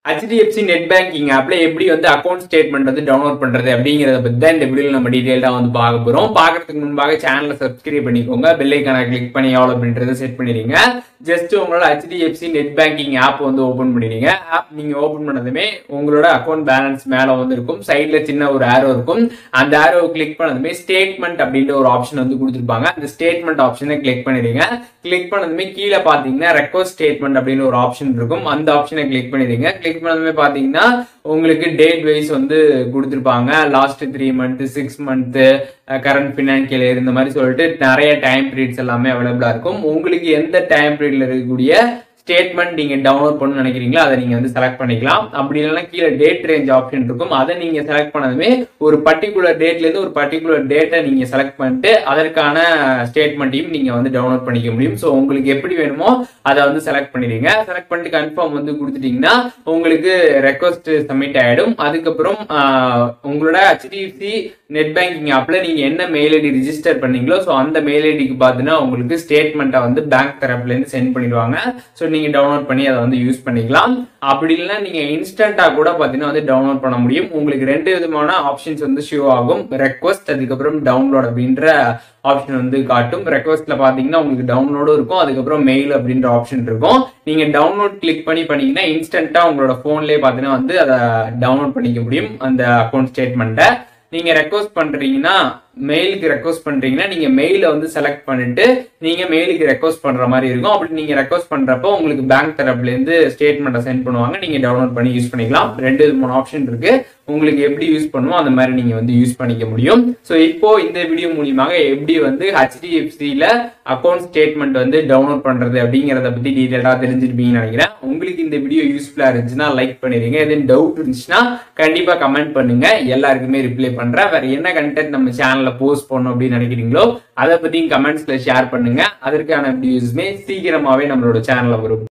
HDFC net banking ஆப்ல எப்படி வந்து அக்கௌண்ட் ஸ்டேட்மெண்ட் வந்து டவுன்லோட் பண்றது அப்படிங்கறத பத்தி தான் இந்த வீடியோல நம்ம டீடைல்டா வந்து பார்க்க போறோம் பார்க்கறதுக்கு முன்பாக சேனலை சப்ஸ்கிரைப் பண்ணிக்கோங்க பெல் ஐக்கான கிளிக் பண்ணி எவ்வளவு அப்படின்றத செட் பண்ணிடுங்க ஜஸ்ட் உங்களோட HDFC நெட் பேங்கிங் ஆப் வந்து ஓபன் பண்ணிடுங்க ஆப் நீங்க ஓபன் பண்ணதுமே உங்களோட அக்கௌண்ட் பேலன்ஸ் மேல வந்து இருக்கும் சைட்ல சின்ன ஒரு ஆரோ இருக்கும் அந்த ஆரோ கிளிக் பண்ணதுமே ஸ்டேட்மெண்ட் அப்படின்ற ஒரு ஆப்ஷன் வந்து கொடுத்துருப்பாங்க அந்த ஸ்டேட்மெண்ட் ஆப்ஷனை கிளிக் பண்ணிடுங்க கிளிக் பண்ணதுமே கீழே பாத்தீங்கன்னா ரெக்வஸ்ட் ஸ்டேட்மெண்ட் அப்படின்னு ஒரு ஆப்ஷன் இருக்கும் அந்த ஆப்ஷனை கிளிக் பண்ணிடுங்க கிளிக் பண்ணதுமே பாத்தீங்கன்னா உங்களுக்கு டேட் வைஸ் வந்து கொடுத்துருப்பாங்க last three month six month current financial year இந்த மாதிரி சொல்லிட்டு நிறைய டைம் பீரியட்ஸ் எல்லாமே அவைலபிளா இருக்கும் உங்களுக்கு எந்த டைம் பீரியட்ல இருக்கக்கூடிய ஸ்டேட்மெண்ட் நீங்க டவுன்லோட் பண்ணணும்னு நினைக்கிறீங்களோ அதை நீங்க வந்து செலக்ட் பண்ணிக்கலாம் அப்படி இல்லைன்னா கீழே டேட் ரேஞ்ச் ஆப்ஷன் இருக்கும் அதை நீங்க செலக்ட் பண்ணதுமே ஒரு பர்டிகுலர் டேட்ல இருந்து ஒரு பர்டிகுலர் டேட்டை நீங்க செலக்ட் பண்ணிட்டு அதற்கான ஸ்டேட்மெண்ட்டையும் நீங்க வந்து டவுன்லோட் பண்ணிக்க முடியும் ஸோ உங்களுக்கு எப்படி வேணுமோ அதை வந்து செலக்ட் பண்ணிடுங்க செலக்ட் பண்ணிட்டு கன்ஃபார்ம் வந்து கொடுத்துட்டீங்கன்னா உங்களுக்கு ரெக்வஸ்ட் சப்மிட் ஆயிடும் அதுக்கப்புறம் ஆஹ், உங்களோட ஹெச்டிஎஃப்சி நெட் பேங்கிங் ஆப்ல நீங்க என்ன மெயில் ஐடி ரிஜிஸ்டர் பண்ணீங்களோ ஸோ அந்த மெயில் ஐடிக்கு பார்த்தீங்கன்னா உங்களுக்கு ஸ்டேட்மெண்ட்டை வந்து பேங்க் தரப்புல இருந்து சென்ட் பண்ணிடுவாங்க ஸோ நீங்க டவுன்லோட் பண்ணி அதை வந்து யூஸ் பண்ணிக்கலாம் அப்படி இல்லைன்னா நீங்க இன்ஸ்டன்டா கூட பார்த்தீங்கன்னா வந்து டவுன்லோட் பண்ண முடியும் உங்களுக்கு ரெண்டு விதமான ஆப்ஷன்ஸ் வந்து ஷோ ஆகும் ரெக்வஸ்ட் அதுக்கப்புறம் டவுன்லோட் அப்படின்ற ஆப்ஷன் வந்து காட்டும் ரெக்வஸ்ட்ல பாத்தீங்கன்னா உங்களுக்கு டவுன்லோடும் இருக்கும் அதுக்கப்புறம் மெயில் அப்படின்ற ஆப்ஷன் இருக்கும் நீங்க டவுன்லோட் கிளிக் பண்ணி பண்ணீங்கன்னா இன்ஸ்டன்ட்டா உங்களோட போன்லயே பாத்தீங்கன்னா வந்து அதை டவுன்லோட் பண்ணிக்க முடியும் அந்த அக்கௌண்ட் ஸ்டேட்மெண்ட்டை நீங்க ரெக்வஸ்ட் பண்றீங்கன்னா மெயிலுக்கு ரெக்வஸ்ட் பண்றீங்கன்னா நீங்க மெயில வந்து செலக்ட் பண்ணிட்டு நீங்க மெயிலுக்கு ரெக்வஸ்ட் பண்ற மாதிரி இருக்கும் அப்படி நீங்க ரெக்வஸ்ட் பண்றப்போ உங்களுக்கு பேங்க் தரப்புல இருந்து ஸ்டேட்மெண்ட்டை சென்ட் பண்ணுவாங்க நீங்க டவுன்லோட் பண்ணி யூஸ் பண்ணிக்கலாம் ரெண்டு மூணு ஆப்ஷன் இருக்கு உங்களுக்கு எப்படி யூஸ் பண்ணுமோ அந்த மாதிரி நீங்க வந்து யூஸ் பண்ணிக்க முடியும் ஸோ இப்போ இந்த வீடியோ மூலியமாக எப்படி வந்து ஹெச்டிஎஃப்சியில அக்கௌண்ட் ஸ்டேட்மெண்ட் வந்து டவுன்லோட் பண்றது அப்படிங்கறத பத்தி டீடைலா தெரிஞ்சிருப்பீங்கன்னு நினைக்கிறேன் உங்களுக்கு இந்த வீடியோ யூஸ்ஃபுல்லா இருந்துச்சுன்னா லைக் பண்ணிடுங்க எதுவும் டவுட் இருந்துச்சுன்னா கண்டிப்பா கமெண்ட் பண்ணுங்க எல்லாருக்குமே ரிப்ளை பண்றேன் வேற என்ன கண்டென்ட் நம்ம சேனல்ல போஸ்ட் பண்ணணும் அப்படின்னு நினைக்கிறீங்களோ அதை பத்தியும் கமெண்ட்ஸ்ல ஷேர் பண்ணுங்க அதற்கான வீடியோஸ்மே சீக்கிரமாவே நம்மளோட சேனல்ல வரும்